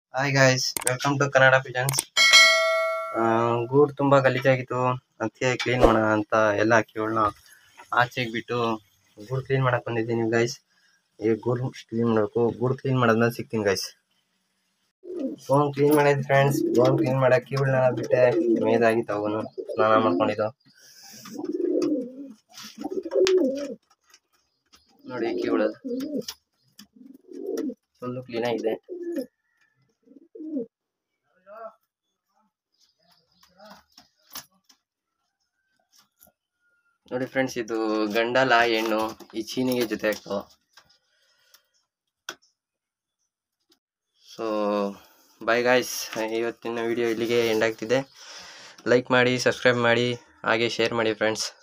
hi guys welcome to Kannada pigeons ಗೂಡು ತುಂಬ ಗಲೀಜಾಗಿತ್ತು ಅದಕ್ಕೆ ಕ್ಲೀನ್ ಮಾಡೋಣ ಅಂತ ಎಲ್ಲ ಅಕ್ಕಿಗಳನ್ನ ಆಚೆಗೆ ಬಿಟ್ಟು ಗೂಡು ಕ್ಲೀನ್ ಮಾಡಕ್ಕೆ ಬಂದಿದ್ದೀನಿ ಗೈಸ್ ಈಗ ಗೂಡು ಕ್ಲೀನ್ ಮಾಡಬೇಕು ಗೂಡು ಕ್ಲೀನ್ ಮಾಡಿದ್ಮೇಲೆ ಸಿಗ್ತೀನಿ ಗೈಸ್ ಬೋನ್ ಕ್ಲೀನ್ ಮಾಡಿದ್ ಫ್ರೆಂಡ್ಸ್ ಬೋನ್ ಕ್ಲೀನ್ ಮಾಡಿ ಅಕ್ಕಿಗಳನ್ನ ಬಿಟ್ಟೆ ಮೇದಾಗಿತ್ತು ಅವನು ಸ್ನಾನ ಮಾಡ್ಕೊಂಡಿದ್ದು ನೋಡಿ ಅಕ್ಕಿಗಳು ಫುಲ್ಲು ಕ್ಲೀನಾಗಿದೆ ನೋಡಿ ಫ್ರೆಂಡ್ಸ್ ಇದು ಗಂಡಲ ಹೆಣ್ಣು ಈ ಚೀನಿಗೆ ಜೊತೆ ಆಗ್ತಾವ ಸೊ ಬೈ ಗಾಯ್ಸ್ ಇವತ್ತಿನ ವಿಡಿಯೋ ಇಲ್ಲಿಗೆ ಎಂಡ್ ಆಗ್ತಿದೆ ಲೈಕ್ ಮಾಡಿ ಸಬ್ಸ್ಕ್ರೈಬ್ ಮಾಡಿ ಹಾಗೆ ಶೇರ್ ಮಾಡಿ ಫ್ರೆಂಡ್ಸ್